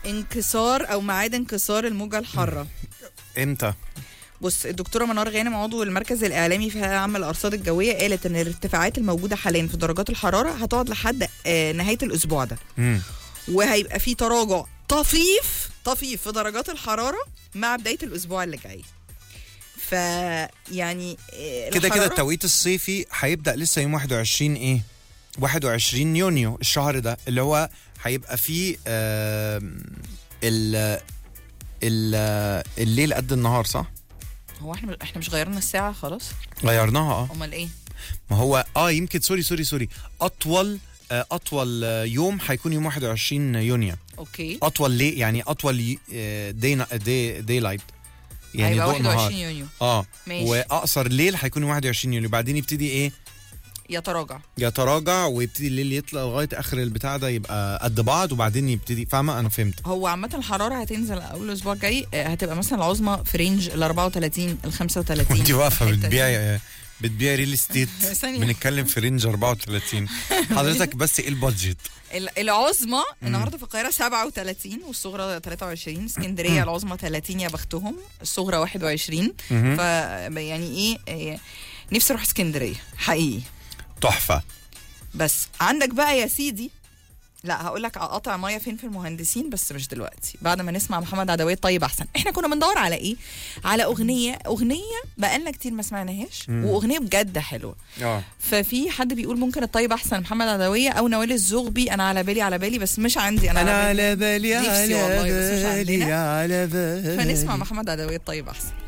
انكسار او ميعاد انكسار الموجه الحاره امتى بص الدكتوره منار غانم عضو المركز الاعلامي في هيئه عامه الارصاد الجويه قالت ان الارتفاعات الموجوده حاليا في درجات الحراره هتقعد لحد آه، نهايه الاسبوع ده مم. وهيبقى في تراجع طفيف طفيف في درجات الحراره مع بدايه الاسبوع اللي جاي ف يعني آه، كده كده الحرارة- التوقيت الصيفي هيبدا لسه يوم 21 ايه 21 يونيو الشهر ده اللي هو هيبقى فيه آم، ال ال الليل قد النهار صح هو احنا احنا مش غيرنا الساعه خلاص غيرناها اه امال ايه ما هو اه يمكن سوري سوري سوري اطول آه، اطول آه، يوم هيكون يوم 21 يونيو اوكي اطول ليه يعني اطول دي دي دي لايت يعني هيبقى ضوء 21 نهار يونيو اه ماشي. واقصر ليل هيكون 21 يونيو بعدين يبتدي ايه يتراجع يتراجع ويبتدي الليل يطلع لغايه اخر البتاع ده يبقى قد بعض وبعدين يبتدي فاهمه انا فهمت هو عامة الحرارة هتنزل أول الأسبوع الجاي آه، هتبقى مثلا العظمى في رينج ال 34 ال 35 وانت واقفه الحتة دي. بتبيعي بتبيعي ريل استيت ثانية. بنتكلم في رينج 34 حضرتك بس ايه البادجت ال- العظمى النهارده في القاهرة 37 والصغرى 23 اسكندرية العظمى 30 يا بختهم الصغرى 21 مهم. ف يعني ايه آه، نفسي اروح اسكندرية حقيقي تحفه بس عندك بقى يا سيدي لا هقول لك قطع ميه فين في المهندسين بس مش دلوقتي بعد ما نسمع محمد عدوية طيب احسن احنا كنا بندور على ايه على اغنيه اغنيه بقالنا كتير ما سمعناهاش واغنيه بجد حلوه اه ففي حد بيقول ممكن الطيب احسن محمد عدوية او نوال الزغبي انا على بالي على بالي بس مش عندي انا, انا على بالي على بالي نفسي على والله، بس مش بالي عندنا. على بالي فنسمع محمد عدوية الطيب احسن